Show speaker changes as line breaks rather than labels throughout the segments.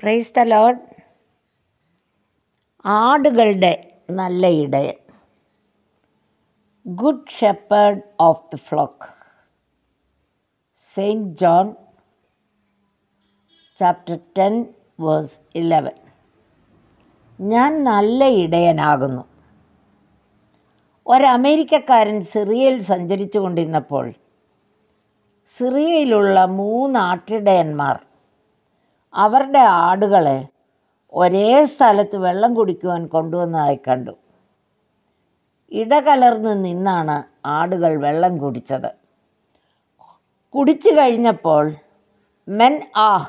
Praise the load ആടുകളുടെ നല്ല ഇടയൻ good shepherd of the flock saint John chapter ten verse eleven ഞാൻ നല്ല ഇടയനാകുന്നു ഒരമേരിക്കക്കാരൻ സിറിയയിൽ സഞ്ചരിച്ചു കൊണ്ടിരുന്നപ്പോൾ സിറിയയിലുള്ള മൂന്ന് ആട്ടിടയന്മാർ അവരുടെ ആടുകളെ ഒരേ സ്ഥലത്ത് വെള്ളം കുടിക്കുവാൻ കൊണ്ടുവന്നതായി കണ്ടു ഇടകലർന്ന് നിന്നാണ് ആടുകൾ വെള്ളം കുടിച്ചത് കുടിച്ചു കഴിഞ്ഞപ്പോൾ മെൻ ആഹ്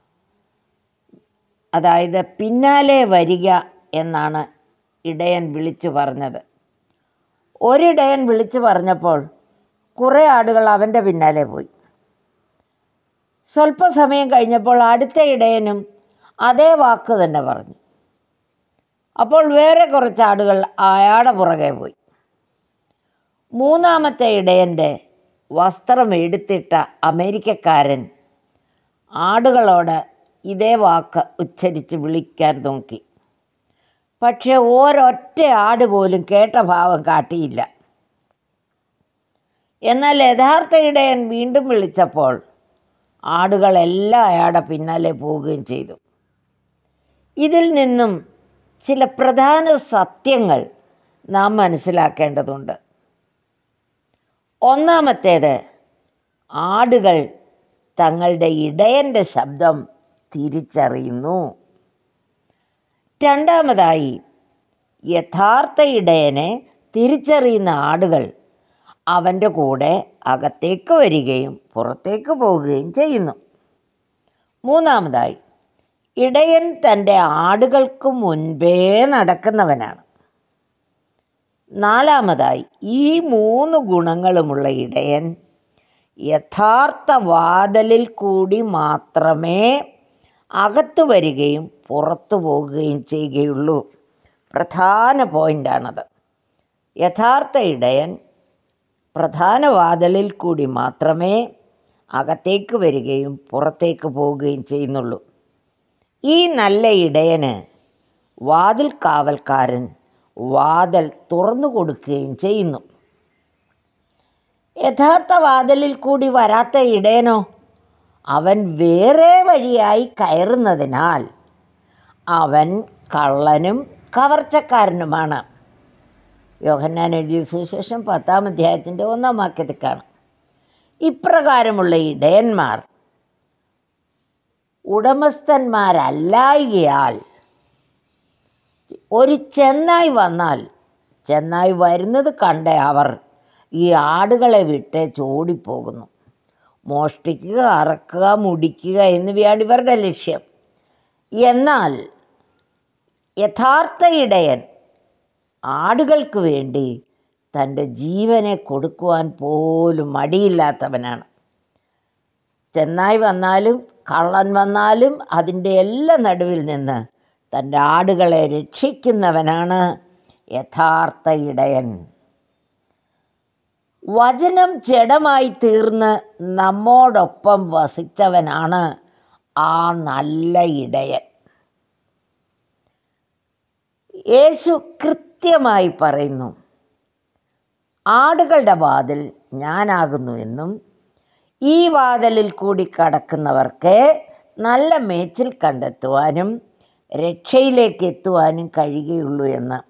അതായത് പിന്നാലെ വരിക എന്നാണ് ഇടയൻ വിളിച്ചു പറഞ്ഞത് ഒരിടയൻ വിളിച്ചു പറഞ്ഞപ്പോൾ കുറേ ആടുകൾ അവൻ്റെ പിന്നാലെ പോയി സ്വല്പസമയം കഴിഞ്ഞപ്പോൾ അടുത്ത ഇടയനും അതേ വാക്ക് തന്നെ പറഞ്ഞു അപ്പോൾ വേറെ കുറച്ച് ആടുകൾ അയാളുടെ പുറകെ പോയി മൂന്നാമത്തെ ഇടയൻ്റെ വസ്ത്രം എടുത്തിട്ട അമേരിക്കക്കാരൻ ആടുകളോട് ഇതേ വാക്ക് ഉച്ചരിച്ച് വിളിക്കാൻ നോക്കി പക്ഷെ ഒരൊറ്റ ആട് പോലും കേട്ട ഭാവം കാട്ടിയില്ല എന്നാൽ യഥാർത്ഥ ഇടയൻ വീണ്ടും വിളിച്ചപ്പോൾ ആടുകളെല്ലാം അയാളുടെ പിന്നാലെ പോവുകയും ചെയ്തു ഇതിൽ നിന്നും ചില പ്രധാന സത്യങ്ങൾ നാം മനസ്സിലാക്കേണ്ടതുണ്ട് ഒന്നാമത്തേത് ആടുകൾ തങ്ങളുടെ ഇടയൻ്റെ ശബ്ദം തിരിച്ചറിയുന്നു രണ്ടാമതായി യഥാർത്ഥ ഇടയനെ തിരിച്ചറിയുന്ന ആടുകൾ അവൻ്റെ കൂടെ അകത്തേക്ക് വരികയും പുറത്തേക്ക് പോവുകയും ചെയ്യുന്നു മൂന്നാമതായി ഇടയൻ തൻ്റെ ആടുകൾക്ക് മുൻപേ നടക്കുന്നവനാണ് നാലാമതായി ഈ മൂന്ന് ഗുണങ്ങളുമുള്ള ഇടയൻ യഥാർത്ഥ വാതിലിൽ കൂടി മാത്രമേ അകത്തു വരികയും പുറത്തു പോകുകയും ചെയ്യുകയുള്ളൂ പ്രധാന പോയിൻ്റാണത് യഥാർത്ഥ ഇടയൻ പ്രധാന വാതിലിൽ കൂടി മാത്രമേ അകത്തേക്ക് വരികയും പുറത്തേക്ക് പോവുകയും ചെയ്യുന്നുള്ളൂ ഈ നല്ല ഇടയന് വാതിൽ കാവൽക്കാരൻ വാതിൽ തുറന്നു കൊടുക്കുകയും ചെയ്യുന്നു യഥാർത്ഥ വാതിലിൽ കൂടി വരാത്ത ഇടയനോ അവൻ വേറെ വഴിയായി കയറുന്നതിനാൽ അവൻ കള്ളനും കവർച്ചക്കാരനുമാണ് യോഹന്നാൻ എഴുതിയ സുവിശേഷം പത്താം അധ്യായത്തിൻ്റെ ഒന്നാം വാക്യത്തിൽ കാണാം ഇപ്രകാരമുള്ള ഇടയന്മാർ ഉടമസ്ഥന്മാരല്ലായികയാൽ ഒരു ചെന്നായി വന്നാൽ ചെന്നായി വരുന്നത് കണ്ട അവർ ഈ ആടുകളെ വിട്ട് ചോടിപ്പോകുന്നു മോഷ്ടിക്കുക അറക്കുക മുടിക്കുക എന്നിവയാണ് ഇവരുടെ ലക്ഷ്യം എന്നാൽ യഥാർത്ഥ ഇടയൻ ആടുകൾക്ക് വേണ്ടി തൻ്റെ ജീവനെ കൊടുക്കുവാൻ പോലും മടിയില്ലാത്തവനാണ് ചെന്നായി വന്നാലും കള്ളൻ വന്നാലും അതിൻ്റെ എല്ലാ നടുവിൽ നിന്ന് തൻ്റെ ആടുകളെ രക്ഷിക്കുന്നവനാണ് യഥാർത്ഥ ഇടയൻ വചനം ജഡമായി തീർന്ന് നമ്മോടൊപ്പം വസിച്ചവനാണ് ആ നല്ല ഇടയൻ യേശു കൃത്യമായി പറയുന്നു ആടുകളുടെ വാതിൽ ഞാനാകുന്നു എന്നും ഈ വാതിലിൽ കൂടി കടക്കുന്നവർക്ക് നല്ല മേച്ചിൽ കണ്ടെത്തുവാനും രക്ഷയിലേക്ക് എത്തുവാനും കഴിയുകയുള്ളൂ എന്ന്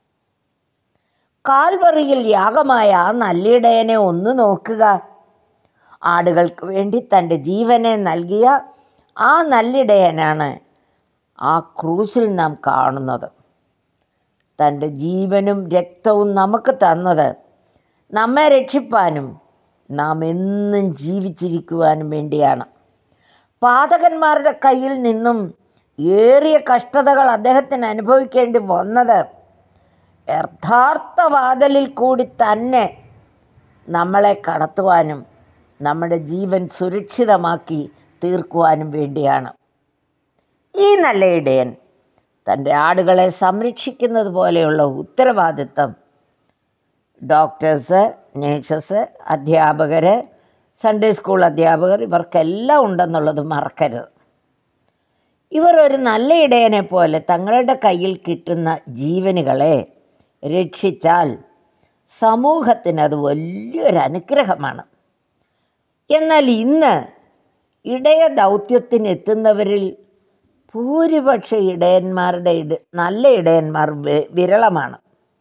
കാൽവറിയിൽ യാഗമായ ആ നല്ലിടയനെ ഒന്ന് നോക്കുക ആടുകൾക്ക് വേണ്ടി തൻ്റെ ജീവനെ നൽകിയ ആ നല്ലിടയനാണ് ആ ക്രൂശിൽ നാം കാണുന്നത് തൻ്റെ ജീവനും രക്തവും നമുക്ക് തന്നത് നമ്മെ രക്ഷിപ്പാനും നാം എന്നും ജീവിച്ചിരിക്കുവാനും വേണ്ടിയാണ് പാതകന്മാരുടെ കയ്യിൽ നിന്നും ഏറിയ കഷ്ടതകൾ അദ്ദേഹത്തിന് അനുഭവിക്കേണ്ടി വന്നത് യഥാർത്ഥ വാതിലിൽ കൂടി തന്നെ നമ്മളെ കടത്തുവാനും നമ്മുടെ ജീവൻ സുരക്ഷിതമാക്കി തീർക്കുവാനും വേണ്ടിയാണ് ഈ നല്ല ഇടയൻ തൻ്റെ ആടുകളെ സംരക്ഷിക്കുന്നത് പോലെയുള്ള ഉത്തരവാദിത്തം ഡോക്ടേഴ്സ് നേഴ്സസ് അധ്യാപകർ സൺഡേ സ്കൂൾ അധ്യാപകർ ഇവർക്കെല്ലാം ഉണ്ടെന്നുള്ളത് മറക്കരുത് ഇവർ ഒരു നല്ല ഇടയനെ പോലെ തങ്ങളുടെ കയ്യിൽ കിട്ടുന്ന ജീവനുകളെ രക്ഷിച്ചാൽ സമൂഹത്തിന് അത് വലിയൊരു അനുഗ്രഹമാണ് എന്നാൽ ഇന്ന് ഇടയ ദൗത്യത്തിന് എത്തുന്നവരിൽ ഭൂരിപക്ഷ ഇടയന്മാരുടെ ഇട നല്ല ഇടയന്മാർ വി- വിരളമാണ്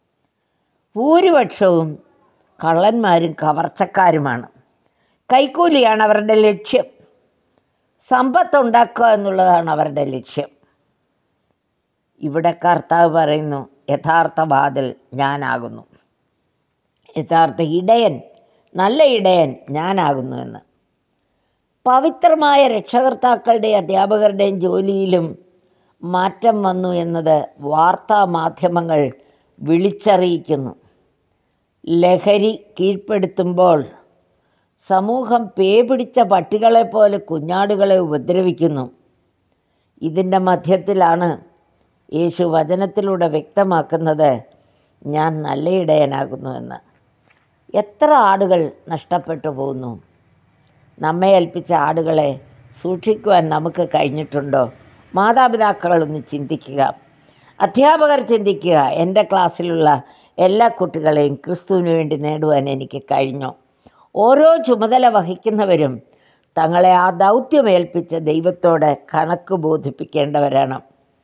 ഭൂരിപക്ഷവും കള്ളന്മാരും കവർച്ചക്കാരുമാണ് കൈക്കൂലിയാണ് അവരുടെ ലക്ഷ്യം സമ്പത്തുണ്ടാക്കുക എന്നുള്ളതാണ് അവരുടെ ലക്ഷ്യം ഇവിടെ കർത്താവ് പറയുന്നു യഥാർത്ഥ വാതിൽ ഞാനാകുന്നു യഥാർത്ഥ ഇടയൻ നല്ല ഇടയൻ ഞാനാകുന്നു എന്ന് പവിത്രമായ രക്ഷകർത്താക്കളുടെയും അധ്യാപകരുടെയും ജോലിയിലും മാറ്റം വന്നു എന്നത് വാർത്താ മാധ്യമങ്ങൾ വിളിച്ചറിയിക്കുന്നു ലഹരി കീഴ്പ്പെടുത്തുമ്പോൾ സമൂഹം പേ പിടിച്ച പട്ടികളെ പോലെ കുഞ്ഞാടുകളെ ഉപദ്രവിക്കുന്നു ഇതിൻ്റെ മധ്യത്തിലാണ് യേശു വചനത്തിലൂടെ വ്യക്തമാക്കുന്നത് ഞാൻ നല്ല ഇടയനാകുന്നു എന്ന് എത്ര ആടുകൾ നഷ്ടപ്പെട്ടു പോകുന്നു നമ്മെ ഏൽപ്പിച്ച ആടുകളെ സൂക്ഷിക്കുവാൻ നമുക്ക് കഴിഞ്ഞിട്ടുണ്ടോ മാതാപിതാക്കളൊന്ന് ചിന്തിക്കുക അധ്യാപകർ ചിന്തിക്കുക എൻ്റെ ക്ലാസ്സിലുള്ള എല്ലാ കുട്ടികളെയും ക്രിസ്തുവിന് വേണ്ടി നേടുവാൻ എനിക്ക് കഴിഞ്ഞോ ഓരോ ചുമതല വഹിക്കുന്നവരും തങ്ങളെ ആ ദൗത്യം ഏൽപ്പിച്ച ദൈവത്തോട് കണക്ക് ബോധിപ്പിക്കേണ്ടവരാണ്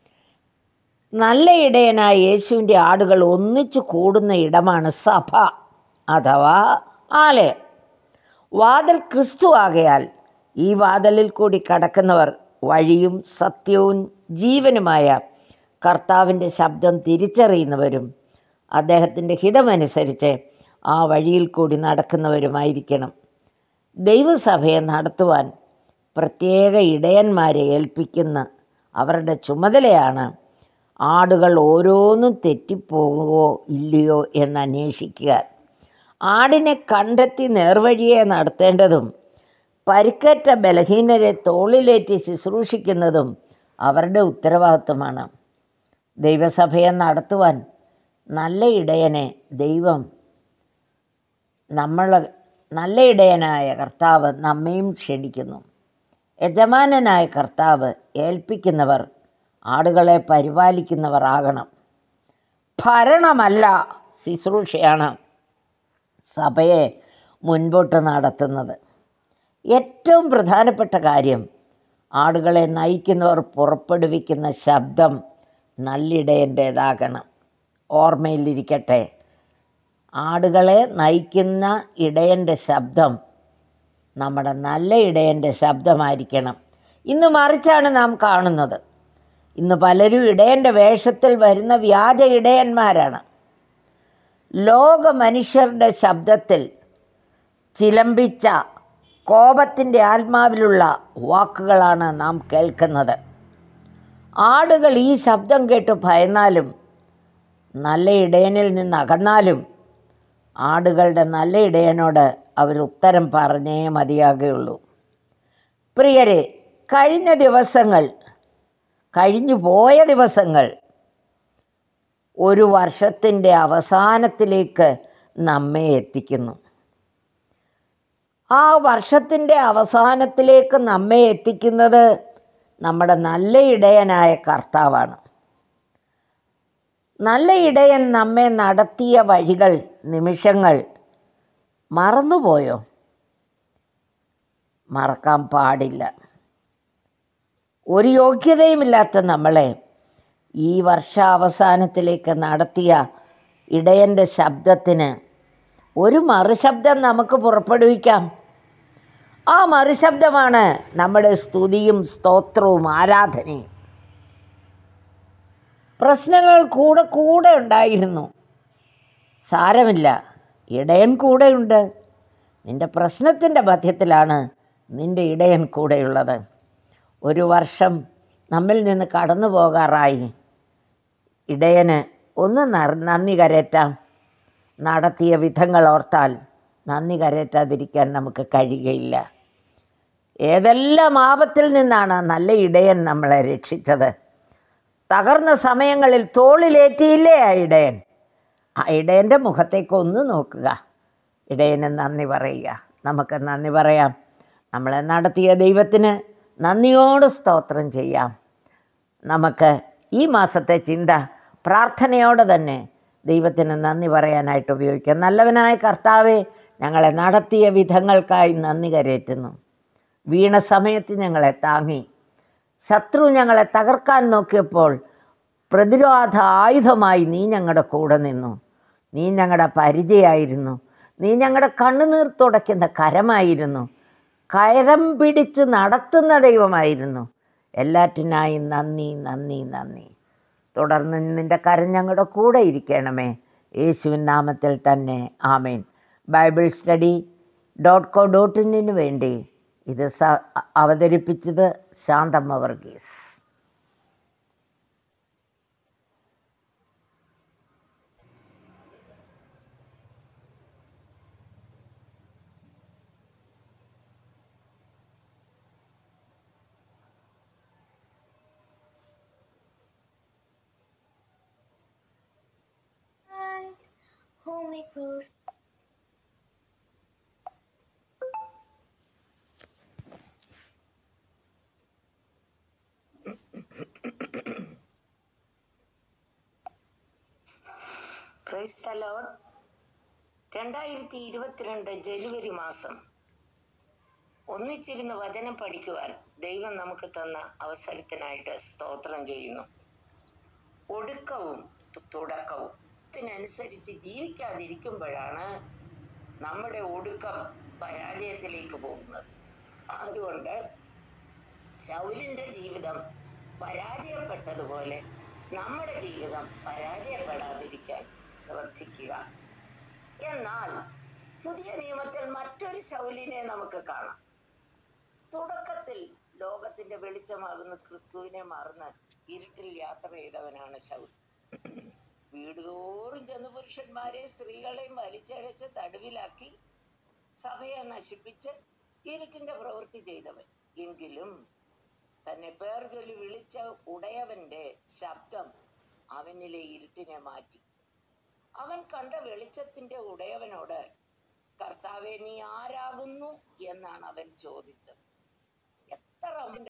നല്ല ഇടയനായ യേശുവിൻ്റെ ആടുകൾ ഒന്നിച്ചു കൂടുന്ന ഇടമാണ് സഭ അഥവാ ആലയം വാതിൽ ക്രിസ്തു ആകയാൽ ഈ വാതിലിൽ കൂടി കടക്കുന്നവർ വഴിയും സത്യവും ജീവനുമായ കർത്താവിൻ്റെ ശബ്ദം തിരിച്ചറിയുന്നവരും അദ്ദേഹത്തിൻ്റെ ഹിതമനുസരിച്ച് ആ വഴിയിൽ കൂടി നടക്കുന്നവരുമായിരിക്കണം ദൈവസഭയെ നടത്തുവാൻ പ്രത്യേക ഇടയന്മാരെ ഏൽപ്പിക്കുന്ന അവരുടെ ചുമതലയാണ് ആടുകൾ ഓരോന്നും തെറ്റിപ്പോകുമോ ഇല്ലയോ എന്ന് അന്വേഷിക്കുക ആടിനെ കണ്ടെത്തി നേർവഴിയെ നടത്തേണ്ടതും പരിക്കേറ്റ ബലഹീനരെ തോളിലേറ്റി ശുശ്രൂഷിക്കുന്നതും അവരുടെ ഉത്തരവാദിത്വമാണ് ദൈവസഭയെ നടത്തുവാൻ നല്ല ഇടയനെ ദൈവം നമ്മൾ നല്ല ഇടയനായ കർത്താവ് നമ്മയും ക്ഷണിക്കുന്നു യജമാനനായ കർത്താവ് ഏൽപ്പിക്കുന്നവർ ആടുകളെ പരിപാലിക്കുന്നവർ ആകണം ഭരണമല്ല ശുശ്രൂഷയാണ് സഭയെ മുൻപോട്ട് നടത്തുന്നത് ഏറ്റവും പ്രധാനപ്പെട്ട കാര്യം ആടുകളെ നയിക്കുന്നവർ പുറപ്പെടുവിക്കുന്ന ശബ്ദം നല്ലിടയൻ്റേതാകണം ഓർമ്മയിലിരിക്കട്ടെ ആടുകളെ നയിക്കുന്ന ഇടയൻ്റെ ശബ്ദം നമ്മുടെ നല്ല ഇടയൻ്റെ ശബ്ദമായിരിക്കണം ഇന്ന് മറിച്ചാണ് നാം കാണുന്നത് ഇന്ന് പലരും ഇടയൻ്റെ വേഷത്തിൽ വരുന്ന വ്യാജ ഇടയന്മാരാണ് ലോക മനുഷ്യരുടെ ശബ്ദത്തിൽ ചിലമ്പിച്ച കോപത്തിൻ്റെ ആത്മാവിലുള്ള വാക്കുകളാണ് നാം കേൾക്കുന്നത് ആടുകൾ ഈ ശബ്ദം കേട്ട് ഭയന്നാലും നല്ല ഇടയനിൽ നിന്ന് അകന്നാലും ആടുകളുടെ നല്ല ഇടയനോട് അവർ ഉത്തരം പറഞ്ഞേ മതിയാകുകയുള്ളൂ പ്രിയരെ കഴിഞ്ഞ ദിവസങ്ങൾ കഴിഞ്ഞു പോയ ദിവസങ്ങൾ ഒരു വർഷത്തിൻ്റെ അവസാനത്തിലേക്ക് നമ്മെ എത്തിക്കുന്നു ആ വർഷത്തിൻ്റെ അവസാനത്തിലേക്ക് നമ്മെ എത്തിക്കുന്നത് നമ്മുടെ നല്ല ഇടയനായ കർത്താവാണ് നല്ല ഇടയൻ നമ്മെ നടത്തിയ വഴികൾ നിമിഷങ്ങൾ മറന്നുപോയോ മറക്കാൻ പാടില്ല ഒരു യോഗ്യതയുമില്ലാത്ത നമ്മളെ ഈ വർഷാവസാനത്തിലേക്ക് നടത്തിയ ഇടയൻ്റെ ശബ്ദത്തിന് ഒരു മറുശബ്ദം നമുക്ക് പുറപ്പെടുവിക്കാം ആ മറുശബ്ദമാണ് നമ്മുടെ സ്തുതിയും സ്തോത്രവും ആരാധനയും പ്രശ്നങ്ങൾ കൂടെ കൂടെ ഉണ്ടായിരുന്നു സാരമില്ല ഇടയൻ കൂടെയുണ്ട് നിന്റെ പ്രശ്നത്തിൻ്റെ മധ്യത്തിലാണ് നിന്റെ ഇടയൻ കൂടെയുള്ളത് ഒരു വർഷം നമ്മിൽ നിന്ന് കടന്നു പോകാറായി ഇടയന് ഒന്ന് നർ- നന്ദി കരയറ്റാം നടത്തിയ വിധങ്ങൾ ഓർത്താൽ നന്ദി കരയറ്റാതിരിക്കാൻ നമുക്ക് കഴിയുകയില്ല ഏതെല്ലാം ആപത്തിൽ നിന്നാണ് നല്ല ഇടയൻ നമ്മളെ രക്ഷിച്ചത് തകർന്ന സമയങ്ങളിൽ തോളിലേറ്റിയില്ലേ ആ ഇടയൻ ആ ഇടയൻ്റെ മുഖത്തേക്ക് ഒന്ന് നോക്കുക ഇടയന് നന്ദി പറയുക നമുക്ക് നന്ദി പറയാം നമ്മളെ നടത്തിയ ദൈവത്തിന് നന്ദിയോട് സ്തോത്രം ചെയ്യാം നമുക്ക് ഈ മാസത്തെ ചിന്ത പ്രാർത്ഥനയോടെ തന്നെ ദൈവത്തിന് നന്ദി പറയാനായിട്ട് ഉപയോഗിക്കാം നല്ലവനായ കർത്താവെ ഞങ്ങളെ നടത്തിയ വിധങ്ങൾക്കായി നന്ദി കരയറ്റുന്നു വീണ സമയത്ത് ഞങ്ങളെ താങ്ങി ശത്രു ഞങ്ങളെ തകർക്കാൻ നോക്കിയപ്പോൾ പ്രതിരോധ ആയുധമായി നീ ഞങ്ങളുടെ കൂടെ നിന്നു നീ ഞങ്ങളുടെ പരിചയമായിരുന്നു നീ ഞങ്ങളുടെ കണ്ണുനീർ തുടയ്ക്കുന്ന കരമായിരുന്നു കരം പിടിച്ച് നടത്തുന്ന ദൈവമായിരുന്നു എല്ലാറ്റിനായും നന്ദി നന്ദി നന്ദി തുടർന്ന് നിൻ്റെ കരം ഞങ്ങളുടെ കൂടെ ഇരിക്കണമേ യേശുവിൻ നാമത്തിൽ തന്നെ ആമേൻ Bible study dot co dot ഇന്നിന് വേണ്ടി ഇത് സ അവതരിപ്പിച്ചത് Shanthamma Varghese
Hi. Hold me close.
Praise the Lord രണ്ടായിരത്തി ഇരുപത്തിരണ്ട് ജനുവരി മാസം ഒന്നിച്ചിരുന്ന് വചനം പഠിക്കുവാൻ ദൈവം നമുക്ക് തന്ന അവസരത്തിനായിട്ട് സ്തോത്രം ചെയ്യുന്നു ഒടുക്കവും തു- തുടക്കവും ഇതിനനുസരിച്ച് ജീവിക്കാതിരിക്കുമ്പോഴാണ് നമ്മുടെ ഒടുക്കം പരാജയത്തിലേക്ക് പോകുന്നത് അതുകൊണ്ട് ശൗലിന്റെ ജീവിതം പരാജയപ്പെട്ടതുപോലെ നമ്മുടെ ജീവിതം പരാജയപ്പെടാതിരിക്കാൻ ശ്രദ്ധിക്കുക എന്നാൽ പുതിയ നിയമത്തിൽ മറ്റൊരു ശൗലിനെ നമുക്ക് കാണാം തുടക്കത്തിൽ ലോകത്തിന്റെ വെളിച്ചമാകുന്ന ക്രിസ്തുവിനെ മറന്ന് ഇരുട്ടിൽ യാത്ര ചെയ്തവനാണ് ശൗൽ വീട് തോറും ചെന്ന് പുരുഷന്മാരെയും സ്ത്രീകളെയും വലിച്ചഴച്ച് തടവിലാക്കി സഭയെ നശിപ്പിച്ച് ഇരുട്ടിന്റെ പ്രവൃത്തി ചെയ്തവൻ എങ്കിലും തന്നെ പേർ ചൊല്ലി വിളിച്ച ഉടയവന്റെ ശബ്ദം അവനിലെ ഇരുട്ടിനെ മാറ്റി അവൻ കണ്ട വെളിച്ചത്തിന്റെ ഉടയവനോട് കർത്താവെ നീ ആരാകുന്നു എന്നാണ് അവൻ ചോദിച്ചത് എത്ര അവന്റെ